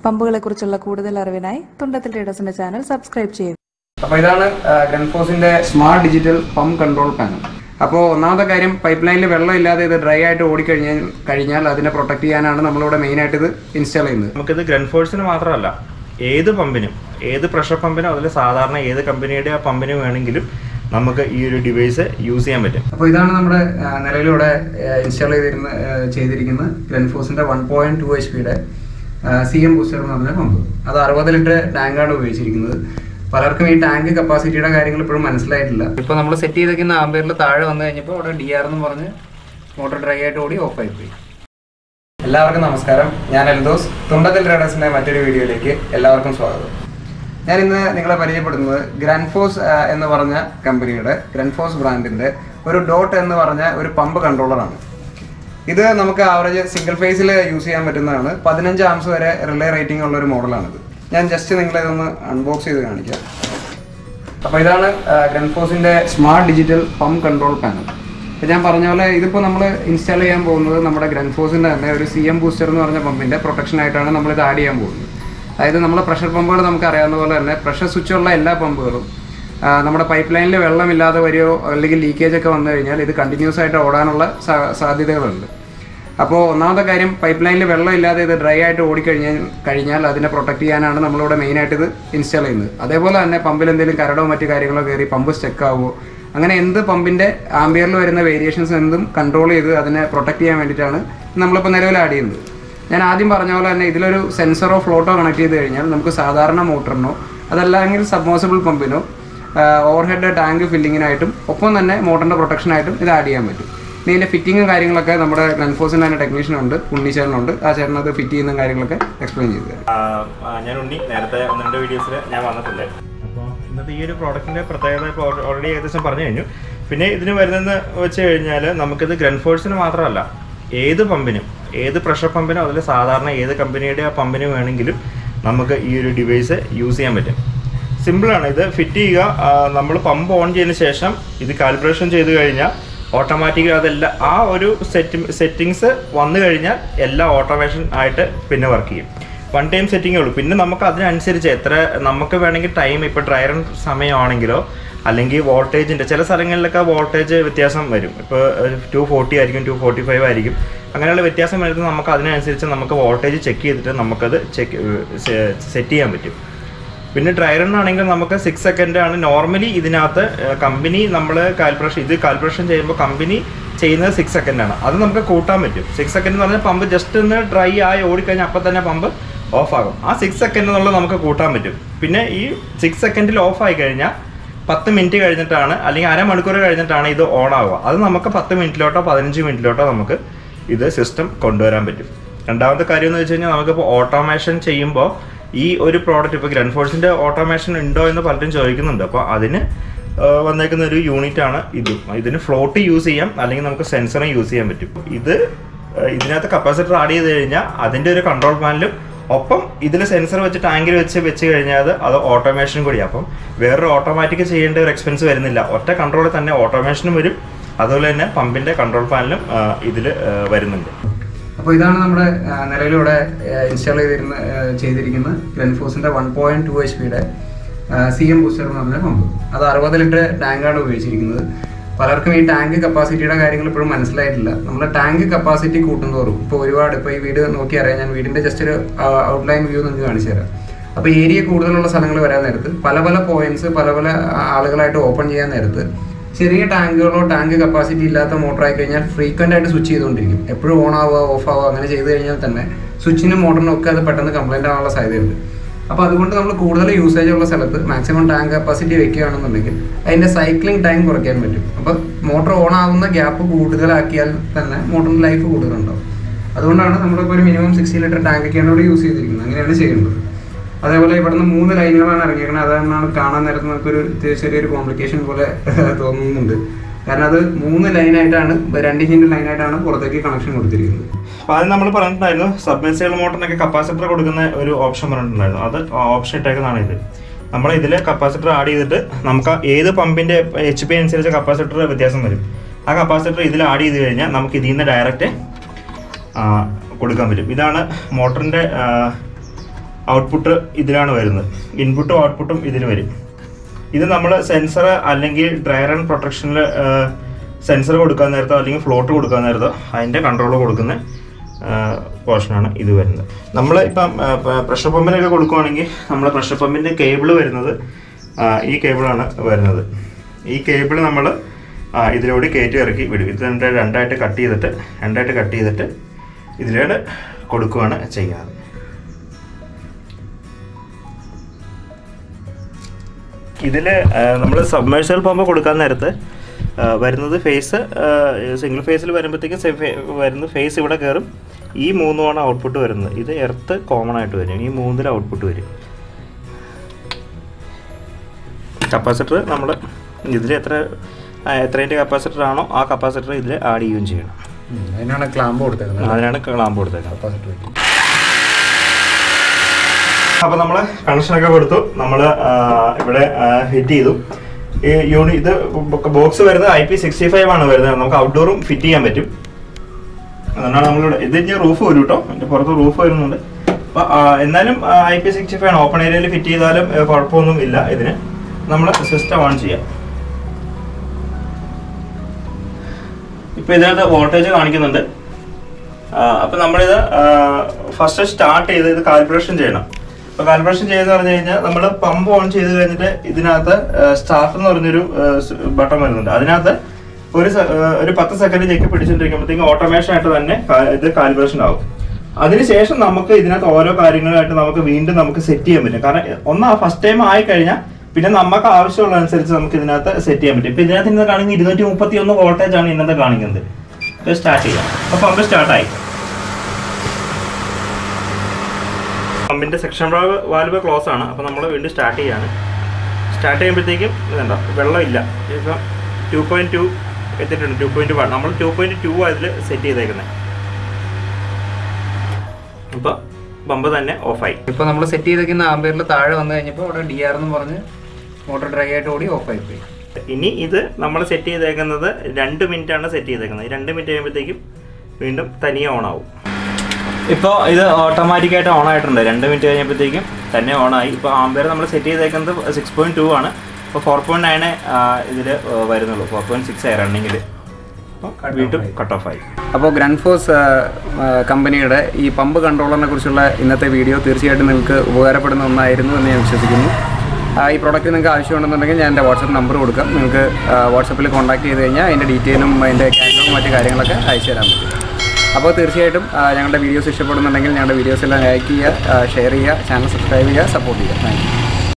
പമ്പുകളെക്കുറിച്ചുള്ള കൂടുതൽ അറിവിനായി തുണ്ടത്തിൽ ട്രേഡേഴ്സിന്റെ channel subscribe ചെയ്യുക അപ്പോൾ ഇതാണ് ഗ്രൻഫോസിന്റെ smart digital pump control panel അപ്പോൾ ഒന്നാമത്തെ കാര്യം പൈപ്പ് ലൈനിൽ വെള്ളം ഇല്ലാതെ ഇത് ഡ്രൈ ആയിട്ട് ഓടിക്കഴിഞ്ഞാൽ കഴിഞ്ഞാൽ അതിനെ പ്രൊട്ടക്ട് ചെയ്യാനാണ് നമ്മളിവിടെ മെയിനായിട്ട് ഇത് ഇൻസ്റ്റാൾ ചെയ്യുന്നത് നമുക്കിത് ഗ്രൻഫോഴ്സിന് മാത്രമല്ല ഏത് പമ്പിനും ഏത് പ്രഷർ പമ്പിനും അതിൽ സാധാരണ ഏത് കമ്പനിയുടെ ആ പമ്പിന് വേണമെങ്കിലും നമുക്ക് ഈ ഒരു ഡിവൈസ് യൂസ് ചെയ്യാൻ പറ്റും അപ്പോൾ ഇതാണ് നമ്മുടെ ആ, നിലവിലിവിടെ ഇൻസ്റ്റാൾ ചെയ്തിരുന്ന ആ, ചെയ്തിരിക്കുന്ന ഗ്രൻഫോസിന്റെ വൺ പോയിന്റ് ടു എച്ച് പിയുടെ സി എം ബൂസ്റ്റർ എന്ന് പറഞ്ഞ പമ്പ് അത് അറുപത് ലിറ്റർ ടാങ്കാണ് ഉപയോഗിച്ചിരിക്കുന്നത് പലർക്കും ഈ ടാങ്ക് കപ്പാസിറ്റിയുടെ കാര്യങ്ങൾ ഇപ്പോഴും മനസ്സിലായിട്ടില്ല ഇപ്പോൾ നമ്മൾ സെറ്റ് ചെയ്തിരിക്കുന്ന ആംബിയറിൽ താഴെ വന്നു കഴിഞ്ഞപ്പോൾ അവിടെ ഡി ആർ എന്ന് പറഞ്ഞ് മോട്ടോർ ഡ്രൈ ആയിട്ട് ഓടി ഓഫ് ആയി പോയി എല്ലാവർക്കും നമസ്കാരം ഞാൻ എൽദോസ് തുണ്ടത്തിൽ ട്രേഡേഴ്സിന്റെ മറ്റൊരു വീഡിയോയിലേക്ക് എല്ലാവർക്കും സ്വാഗതം ഞാൻ ഇന്ന് നിങ്ങളെ പരിചയപ്പെടുന്നത് ഗ്രാൻഫോസ് ആ, എന്ന് പറഞ്ഞ കമ്പനിയുടെ ഗ്രാൻഫോസ് ബ്രാൻഡിന്റെ ഒരു ഡോട്ട് എന്ന് പറഞ്ഞ ഒരു പമ്പ് കൺട്രോളറാണ് ഇത് നമുക്ക് ആവറേജ് സിംഗിൾ ഫേസിൽ യൂസ് ചെയ്യാൻ പറ്റുന്നതാണ് പതിനഞ്ച് ആംസ് വരെ റിലേ റേറ്റിംഗ് ഉള്ള ഒരു മോഡലാണിത് ഞാൻ ജസ്റ്റ് നിങ്ങളെ ഇതൊന്ന് അൺബോക്സ് ചെയ്ത് കാണിക്കാം അപ്പോൾ ഇതാണ് ഗ്രൻഫോസിന്റെ smart digital pump control panel അപ്പോൾ ഞാൻ പറഞ്ഞ പോലെ ഇതിപ്പോൾ നമ്മൾ ഇൻസ്റ്റാൾ ചെയ്യാൻ പോകുന്നത് നമ്മുടെ ഗ്രൻഫോസിന്റെ തന്നെ ഒരു സി എം ബൂസ്റ്റർ എന്ന് പറഞ്ഞ പമ്പിന്റെ പ്രൊട്ടക്ഷൻ ആയിട്ടാണ് നമ്മൾ ഇത് ആഡ് ചെയ്യാൻ പോകുന്നത് അതായത് നമ്മുടെ പ്രഷർ പമ്പുകൾ നമുക്ക് അറിയാവുന്ന പോലെ തന്നെ പ്രഷർ സ്വിച്ച് ഉള്ള എല്ലാ പമ്പുകളും ആ, നമ്മുടെ പൈപ്പ് ലൈനിൽ വെള്ളമില്ലാതെ വരികയോ അല്ലെങ്കിൽ ലീക്കേജ് ഒക്കെ വന്നു കഴിഞ്ഞാൽ ഇത് കണ്ടിന്യൂസ് ആയിട്ട് ഓടാനുള്ള സാ- സാധ്യതകളുണ്ട് അപ്പോൾ ഒന്നാമത്തെ കാര്യം പൈപ്പ് ലൈനിൽ വെള്ളം ഇല്ലാതെ ഇത് ഡ്രൈ ആയിട്ട് ഓടിക്കഴിഞ്ഞാൽ കഴിഞ്ഞാൽ അതിനെ പ്രൊട്ടക്ട് ചെയ്യാനാണ് നമ്മളിവിടെ മെയിനായിട്ട് ഇത് ഇൻസ്റ്റാൾ ചെയ്യുന്നത് അതേപോലെ തന്നെ പമ്പിൽ എന്തെങ്കിലും കരടോ മറ്റു കാര്യങ്ങളോ കയറി പമ്പ് സ്റ്റക്ക് ആവുമോ അങ്ങനെ എന്ത് പമ്പിൻ്റെ ആംബിയറിൽ വരുന്ന വേരിയേഷൻസ് എന്തും കൺട്രോൾ ചെയ്ത് അതിനെ പ്രൊട്ടക്ട് ചെയ്യാൻ വേണ്ടിയിട്ടാണ് നമ്മളിപ്പോൾ നിലവിൽ ആഡ് ചെയ്യുന്നത് ഞാൻ ആദ്യം പറഞ്ഞ പോലെ തന്നെ ഇതിലൊരു സെൻസറോ ഫ്ലോട്ടോ കണക്ട് ചെയ്ത് കഴിഞ്ഞാൽ നമുക്ക് സാധാരണ മോട്ടറിനോ അതല്ലെങ്കിൽ സബ്മോസിബിൾ പമ്പിനോ ഓവർ ഹെഡ് ടാങ്ക് ഫില്ലിങ്ങിനായിട്ടും ഒപ്പം തന്നെ മോട്ടറിൻ്റെ പ്രൊട്ടക്ഷനായിട്ടും ഇത് ആഡ് ചെയ്യാൻ പറ്റും ഇനി ഇതിൻ്റെ ഫിറ്റിങ്ങും കാര്യങ്ങളൊക്കെ നമ്മുടെ ഗൺഫോസിൻ്റെ തന്നെ ടെക്നീഷ്യൻ ഉണ്ട് ഉണ്ണിച്ചേരനുണ്ട് ആ ചേട്ടൻ അത് ഫിറ്റ് ചെയ്യുന്ന കാര്യങ്ങളൊക്കെ എക്സ്പ്ലെയിൻ ചെയ്തു തരാം ആ, ആ, ഞാൻ ഉണ്ണി നേരത്തെ ഒന്ന് രണ്ട് വീഡിയോസിൽ ഞാൻ വന്നിട്ടുണ്ട് അപ്പോൾ ഇന്നത്തെ ഈ ഒരു പ്രോഡക്റ്റിൻ്റെ പ്രത്യേകത ഇപ്പോൾ ഓൾറെഡി ഏകദേശം പറഞ്ഞു കഴിഞ്ഞു പിന്നെ ഇതിന് വരുന്നതെന്ന് വെച്ച് കഴിഞ്ഞാൽ നമുക്കിത് ഗ്രൻഫോഴ്സിന് മാത്രമല്ല ഏത് പമ്പിനും ഏത് പ്രഷർ പമ്പിനും അതിൽ സാധാരണ ഏത് കമ്പനിയുടെ ആ പമ്പിന് വേണമെങ്കിലും നമുക്ക് ഈ ഒരു ഡിവൈസ് യൂസ് ചെയ്യാൻ പറ്റും സിമ്പിളാണ് ഇത് ഫിറ്റ് ചെയ്യുക നമ്മൾ പമ്പ് ഓൺ ചെയ്തതിന് ശേഷം ഇത് കാൽക്കുലേഷൻ ചെയ്ത് കഴിഞ്ഞാൽ ഓട്ടോമാറ്റിക്കലി അതെല്ലാം ആ ഒരു സെറ്റ് സെറ്റിങ്സ് വന്നു കഴിഞ്ഞാൽ എല്ലാം ഓട്ടോമേഷൻ ആയിട്ട് പിന്നെ വർക്ക് ചെയ്യും വൺ ടൈം സെറ്റിങ്ങേ ഉള്ളൂ പിന്നെ നമുക്ക് അതിനനുസരിച്ച് എത്ര നമുക്ക് വേണമെങ്കിൽ ടൈം ഇപ്പോൾ ഡ്രൈ റൺ സമയമാണെങ്കിലോ അല്ലെങ്കിൽ വോൾട്ടേജിൻ്റെ ചില സ്ഥലങ്ങളിലൊക്കെ വോൾട്ടേജ് വ്യത്യാസം വരും ഇപ്പോൾ ടു ഫോർട്ടി ആയിരിക്കും ടു ഫോർട്ടി ഫൈവ് ആയിരിക്കും അങ്ങനെയുള്ള വ്യത്യാസം വരുന്നത് നമുക്ക് അതിനനുസരിച്ച് നമുക്ക് വോൾട്ടേജ് ചെക്ക് ചെയ്തിട്ട് നമുക്കത് ചെക്ക് സെറ്റ് ചെയ്യാൻ പറ്റും പിന്നെ ഡ്രൈ റൺ ആണെങ്കിൽ നമുക്ക് സിക്സ് സെക്കൻഡ് ആണ് നോർമലി ഇതിനകത്ത് കമ്പനി നമ്മൾ കാൽക്കുലേഷൻ ഇത് കാൽക്കുലേഷൻ ചെയ്യുമ്പോൾ കമ്പനി ചെയ്യുന്നത് സിക്സ് സെക്കൻഡ് ആണ് അത് നമുക്ക് കൂട്ടാൻ പറ്റും സിക്സ് സെക്കൻഡ് എന്ന് പറഞ്ഞാൽ പമ്പ് ജസ്റ്റ് ഒന്ന് ഡ്രൈ ആയി ഓടിക്കഴിഞ്ഞാൽ അപ്പം തന്നെ പമ്പ് ഓഫ് ആകും ആ സിക്സ് സെക്കൻഡ് എന്നുള്ളത് നമുക്ക് കൂട്ടാൻ പറ്റും പിന്നെ ഈ സിക്സ് സെക്കൻഡിൽ ഓഫ് ആയി കഴിഞ്ഞാൽ പത്ത് മിനിറ്റ് കഴിഞ്ഞിട്ടാണ് അല്ലെങ്കിൽ അരമണിക്കൂർ കഴിഞ്ഞിട്ടാണ് ഇത് ഓൺ ആവുക അത് നമുക്ക് പത്ത് മിനിറ്റിലോട്ടോ പതിനഞ്ച് മിനിറ്റിലോട്ടോ നമുക്ക് ഇത് സിസ്റ്റം കൊണ്ടുവരാൻ പറ്റും രണ്ടാമത്തെ കാര്യം എന്ന് വെച്ച് കഴിഞ്ഞാൽ നമുക്കിപ്പോൾ ഓട്ടോമേഷൻ ചെയ്യുമ്പോൾ ഈ ഒരു പ്രോഡക്റ്റ് ഇപ്പോൾ ഗ്രൻഫോഴ്സിൻ്റെ ഓട്ടോമേഷൻ ഉണ്ടോ എന്ന് പലരും ചോദിക്കുന്നുണ്ട് അപ്പോൾ അതിന് ആ, വന്നേക്കുന്ന ഒരു യൂണിറ്റ് ആണ് ഇത് ഇതിന് ഫ്ലോട്ട് യൂസ് ചെയ്യാം അല്ലെങ്കിൽ നമുക്ക് സെൻസറും യൂസ് ചെയ്യാൻ പറ്റും ഇത് ആ, ഇതിനകത്ത് കപ്പാസിറ്റർ ആഡ് ചെയ്ത് കഴിഞ്ഞാൽ അതിൻ്റെ ഒരു കൺട്രോൾ പാനലും ഒപ്പം ഇതിൽ സെൻസർ വെച്ച് ടാങ്കിൽ വെച്ച് വെച്ച് കഴിഞ്ഞാൽ അത് അത് ഓട്ടോമേഷൻ കൂടി അപ്പം വേറൊരു ഓട്ടോമാറ്റിക് ചെയ്യേണ്ട ഒരു എക്സ്പെൻസ് വരുന്നില്ല ഒറ്റ കൺട്രോളിൽ തന്നെ ഓട്ടോമേഷനും വരും അതുപോലെ തന്നെ പമ്പിൻ്റെ കൺട്രോൾ പാനലും ഇതിൽ വരുന്നുണ്ട് അപ്പോൾ ഇതാണ് നമ്മുടെ ആ, നിലവിലിവിടെ ഇൻസ്റ്റാൾ ചെയ്തിരുന്ന ആ, ചെയ്തിരിക്കുന്ന ഗ്രൻഫോസിന്റെ വൺ പോയിന്റ് ടു എച്ച് പിയുടെ സി എം ബൂസ്റ്റർ എന്ന് പറഞ്ഞ പമ്പ് അത് അറുപത് ലിറ്റർ ടാങ്കാണ് ഉപയോഗിച്ചിരിക്കുന്നത് പലർക്കും ഈ ടാങ്ക് കപ്പാസിറ്റിയുടെ കാര്യങ്ങൾ ഇപ്പോഴും മനസ്സിലായിട്ടില്ല നമ്മൾ ടാങ്ക് കപ്പാസിറ്റി കൂട്ടുന്തോറും ഇപ്പോൾ ഒരുപാട് ഇപ്പോൾ ഈ വീട് നോക്കി അറിയാം ഞാൻ വീടിന്റെ ജസ്റ്റ് ഒരു ഔട്ട്ലൈൻ വ്യൂ നിങ്ങൾക്ക് കാണിച്ചു തരാം അപ്പോൾ ഏരിയ കൂടുതലുള്ള സ്ഥലങ്ങൾ വരാൻ നേരത്ത് പല പല പോയിന്റ്സ് പല പല ആ, ആളുകളായിട്ട് ഓപ്പൺ ചെയ്യാൻ നേരത്ത് ചെറിയ ടാങ്കുകളോ ടാങ്ക് കപ്പാസിറ്റി ഇല്ലാത്ത മോട്ടർ ആയി കഴിഞ്ഞാൽ ഫ്രീക്വന്റ് ആയിട്ട് സ്വിച്ച് ചെയ്തുകൊണ്ടിരിക്കും എപ്പോഴും ഓൺ ആവുക ഓഫ് ആവുക അങ്ങനെ ചെയ്ത് കഴിഞ്ഞാൽ തന്നെ സ്വിച്ചിനും മോട്ടറിനും ഒക്കെ അത് പെട്ടെന്ന് കംപ്ലൈന്റ് ആവാനുള്ള സാധ്യതയുണ്ട് അപ്പോൾ അതുകൊണ്ട് നമ്മൾ കൂടുതൽ യൂസേജ് ഉള്ള സ്ഥലത്ത് മാക്സിമം ടാങ്ക് കപ്പാസിറ്റി വെക്കുകയാണെന്നുണ്ടെങ്കിൽ അതിന്റെ സൈക്ലിംഗ് ടൈം കുറയ്ക്കാൻ പറ്റും അപ്പോൾ മോട്ടർ ഓൺ ആവുന്ന ഗ്യാപ്പ് കൂടുതലാക്കിയാൽ തന്നെ മോട്ടറിന്റെ ലൈഫ് കൂടുതലുണ്ടാവും അതുകൊണ്ടാണ് നമ്മളിപ്പോൾ ഒരു മിനിമം സിക്സ്റ്റി ലിറ്റർ ടാങ്കൊക്കെയാണ് ഇവിടെ യൂസ് ചെയ്തിരിക്കുന്നത് അങ്ങനെയാണ് ചെയ്യേണ്ടത് അതേപോലെ ഇവിടുന്ന് മൂന്ന് ലൈനുകളാണ് ഇറങ്ങിയിരിക്കുന്നത് അതാണ് കാണാൻ നേരത്ത് നമുക്കൊരു ചെറിയൊരു കോംപ്ലിക്കേഷൻ പോലെ തോന്നുന്നുണ്ട് കാരണം അത് മൂന്ന് ലൈനായിട്ടാണ് രണ്ട് ഇഞ്ചിന്റെ ലൈനായിട്ടാണ് പുറത്തേക്ക് കണക്ഷൻ കൊടുത്തിരിക്കുന്നത് അപ്പോൾ അത് നമ്മൾ പറഞ്ഞിട്ടുണ്ടായിരുന്നു സബ്മെൻസിബിൾ മോട്ടറിനൊക്കെ കപ്പാസിറ്റർ കൊടുക്കുന്ന ഒരു ഓപ്ഷൻ പറഞ്ഞിട്ടുണ്ടായിരുന്നു അത് ഓപ്ഷൻ ഇട്ടേക്കുന്നതാണ് ഇത് നമ്മൾ ഇതിൽ കപ്പാസിറ്റർ ആഡ് ചെയ്തിട്ട് നമുക്ക് ഏത് പമ്പിന്റെ എച്ച് പി അനുസരിച്ച് കപ്പാസിറ്റർ വ്യത്യാസം വരും ആ കപ്പാസിറ്റർ ഇതിൽ ആഡ് ചെയ്ത് കഴിഞ്ഞാൽ നമുക്ക് ഇതിൽ നിന്ന് ഡയറക്റ്റ് കൊടുക്കാൻ പറ്റും ഇതാണ് മോട്ടറിൻ്റെ ഔട്ട്പുട്ട് ഇതിലാണ് വരുന്നത് ഇൻപുട്ടും ഔട്ട്പുട്ടും ഇതിന് വരും ഇത് നമ്മൾ സെൻസർ അല്ലെങ്കിൽ ഡ്രയർ ആൻഡ് പ്രൊട്ടക്ഷനിൽ സെൻസർ കൊടുക്കാൻ നേരത്തോ അല്ലെങ്കിൽ ഫ്ലോട്ട് കൊടുക്കാൻ നേരത്തോ അതിൻ്റെ കൺട്രോൾ കൊടുക്കുന്ന പോർഷനാണ് ഇത് വരുന്നത് നമ്മൾ ഇപ്പം പ്രഷർ പമ്പിനൊക്കെ കൊടുക്കുവാണെങ്കിൽ നമ്മൾ പ്രഷർ പമ്പിൻ്റെ കേബിൾ വരുന്നത് ആ, ഈ കേബിളാണ് വരുന്നത് ഈ കേബിൾ നമ്മൾ ഇതിലൂടെ കയറ്റി ഇറക്കി വിടും ഇത് രണ്ട് രണ്ടായിട്ട് കട്ട് ചെയ്തിട്ട് രണ്ടായിട്ട് കട്ട് ചെയ്തിട്ട് ഇതിലൂടെ കൊടുക്കുകയാണ് ചെയ്യാറ് ഇതിൽ നമ്മൾ സബ്മേഴ്സൽ പമ്പ് കൊടുക്കാൻ നേരത്ത് ആ, വരുന്നത് ഫേസ് സിംഗിൾ ഫേസിൽ വരുമ്പോഴത്തേക്കും സെ- ഫേ- വരുന്ന ഫേസ് ഇവിടെ കയറും ഈ മൂന്നുമാണ് ഔട്ട്പുട്ട് വരുന്നത് ഇത് എർത്ത് കോമൺ ആയിട്ട് വരും ഈ മൂന്നിൽ ഔട്ട്പുട്ട് വരും കപ്പാസിറ്റർ നമ്മൾ ഇതിൽ എത്ര ആ, എത്രേൻ്റെ കപ്പാസിറ്റർ ആണോ ആ കപ്പാസിറ്റർ ഇതിൽ ആഡ് ചെയ്യുകയും ചെയ്യണം ഉം, അതിനാണ് ക്ലാമ്പ് കൊടുത്തേക്കുന്നത് അതിനാണ് ക്ലാമ്പ് കൊടുത്തേക്കുന്നത് കപ്പാസിറ്റർ വെക്കും അപ്പോൾ നമ്മൾ കണക്ഷനൊക്കെ കൊടുത്തു നമ്മൾ ഇവിടെ ഹിറ്റ് ചെയ്തു ഈ യൂണി ഇത് ബോക്സ് വരുന്നത് ഐ പി സിക്സ്റ്റി ഫൈവ് ആണ് വരുന്നത് നമുക്ക് ഔട്ട്ഡോറും ഫിറ്റ് ചെയ്യാൻ പറ്റും അതുകൊണ്ടാണ് നമ്മളിവിടെ ഇത് ഇനി റൂഫ് വരും കേട്ടോ എൻ്റെ പുറത്ത് റൂഫ് വരുന്നുണ്ട് അപ്പോൾ എന്നാലും ഐ പി സിക്സ്റ്റി ഫൈവ് ആണ് ഓപ്പൺ ഏരിയയിൽ ഫിറ്റ് ചെയ്താലും ഏ, കുഴപ്പമൊന്നും ഇല്ല ഇതിന് നമ്മൾ സിസ്റ്റം ഓൺ ചെയ്യാം ഇപ്പോൾ ഇതിനകത്ത് വോൾട്ടേജ് കാണിക്കുന്നുണ്ട് അപ്പം നമ്മളിത് ഫസ്റ്റ് സ്റ്റാർട്ട് ചെയ്ത് ഇത് കാൽക്കുലേഷൻ ചെയ്യണം അപ്പോൾ കാൽക്കുലേഷൻ ചെയ്യുന്ന പറഞ്ഞു കഴിഞ്ഞാൽ നമ്മൾ പമ്പ് ഓൺ ചെയ്ത് കഴിഞ്ഞിട്ട് ഇതിനകത്ത് സ്റ്റാർട്ട് എന്ന് പറഞ്ഞൊരു ബട്ടൺ വരുന്നുണ്ട് അതിനകത്ത് ഒരു സെ- ആ, ഒരു പത്ത് സെക്കൻഡ് ഞെക്കി പിടിച്ചിട്ടിരിക്കുമ്പോഴത്തേക്കും ഓട്ടോമേഷൻ ആയിട്ട് തന്നെ കാ- ഇത് കാൽക്കുലേഷൻ ആവും അതിനുശേഷം നമുക്ക് ഇതിനകത്ത് ഓരോ കാര്യങ്ങളായിട്ട് നമുക്ക് വീണ്ടും നമുക്ക് സെറ്റ് ചെയ്യാൻ പറ്റും കാരണം ഒന്ന് ഫസ്റ്റ് ടൈം ആയി കഴിഞ്ഞാൽ പിന്നെ നമുക്ക് ആവശ്യമുള്ള അനുസരിച്ച് നമുക്ക് ഇതിനകത്ത് സെറ്റ് ചെയ്യാൻ പറ്റും ഇപ്പൊ ഇതിനകത്ത് ഇന്നത്തെ കാണിക്കുന്നത് ഇരുന്നൂറ്റി മുപ്പത്തി ഒന്ന് വോൾട്ടേജ് ആണ് ഇന്നത്തെ കാണിക്കുന്നത് ഇത് സ്റ്റാർട്ട് ചെയ്യാം അപ്പൊ പമ്പ് സ്റ്റാർട്ടായി പമ്പിന്റെ സെക്ഷൻ വാൽവ് വാൽവ് ക്ലോസ് ആണ് അപ്പോൾ നമ്മൾ വീണ്ടും സ്റ്റാർട്ട് ചെയ്യാണ് സ്റ്റാർട്ട് ചെയ്യുമ്പോഴത്തേക്കും ഇതുണ്ടോ വെള്ളമില്ല ഇപ്പം ടു പോയിന്റ് ടു എത്തിയിട്ടുണ്ട് ടു പോയിന്റ് വൺ നമ്മൾ ടു പോയിന്റ് ടു അതിൽ സെറ്റ് ചെയ്തേക്കുന്നത് അപ്പോൾ പമ്പ് തന്നെ ഓഫായി ഇപ്പോൾ നമ്മൾ സെറ്റ് ചെയ്തേക്കുന്ന ആംബിയറിൽ താഴെ വന്നു കഴിഞ്ഞപ്പോൾ അവിടെ ഡി ആർ എന്ന് പറഞ്ഞ് മോട്ടോർ ഡ്രൈ ആയിട്ട് ഓടി ഓഫ് ആയി പോയി ഇനി ഇത് നമ്മൾ സെറ്റ് ചെയ്തേക്കുന്നത് രണ്ട് മിനിറ്റ് ആണ് സെറ്റ് ചെയ്തേക്കുന്നത് ഈ രണ്ട് മിനിറ്റ് കഴിയുമ്പോഴത്തേക്കും വീണ്ടും തനിയെ ഓൺ ആവും ഇപ്പോൾ ഇത് ഓട്ടോമാറ്റിക്കായിട്ട് ഓൺ ആയിട്ടുണ്ട് രണ്ട് മിനിറ്റ് കഴിഞ്ഞപ്പോഴത്തേക്കും തന്നെ ഓൺ ആയി ഇപ്പോൾ ആംബിയർ നമ്മൾ സെറ്റ് ചെയ്തേക്കുന്നത് സിക്സ് പോയിന്റ് ടു ആണ് ഇപ്പോൾ ഫോർ പോയിന്റ് നയൻ ഇതിൽ വരുന്നുള്ളൂ ഫോർ പോയിന്റ് സിക്സ് ആയി റണ്ണിങ്ങിൽ അപ്പോൾ വീണ്ടും കട്ട് ഓഫ് ആയി അപ്പോൾ ഗ്രാൻഡ്ഫോസ് കമ്പനിയുടെ ഈ പമ്പ് കൺട്രോളറിനെ കുറിച്ചുള്ള ഇന്നത്തെ വീഡിയോ തീർച്ചയായിട്ടും നിങ്ങൾക്ക് ഉപകാരപ്പെടുന്ന ഒന്നായിരുന്നു എന്ന് ഞാൻ വിശ്വസിക്കുന്നു ആ, ഈ പ്രോഡക്റ്റ് നിങ്ങൾക്ക് ആവശ്യമുണ്ടെന്നുണ്ടെങ്കിൽ ഞാൻ എൻ്റെ വാട്സപ്പ് നമ്പർ കൊടുക്കാം നിങ്ങൾക്ക് വാട്സപ്പിൽ കോൺടാക്ട് ചെയ്ത് കഴിഞ്ഞാൽ അതിൻ്റെ ഡീറ്റെയിലും അതിൻ്റെ കാറ്റലോഗും മറ്റു കാര്യങ്ങളൊക്കെ അയച്ചു തരാൻ പറ്റും അപ്പോൾ തീർച്ചയായിട്ടും ആ, ഞങ്ങളുടെ വീഡിയോസ് ഇഷ്ടപ്പെടുന്നുണ്ടെങ്കിൽ ഞങ്ങളുടെ വീഡിയോസ് എല്ലാം ലൈക്ക് ചെയ്യുക ഷെയർ ചെയ്യുക ചാനൽ സബ്സ്ക്രൈബ് ചെയ്യുക സപ്പോർട്ട് ചെയ്യുക താങ്ക് യു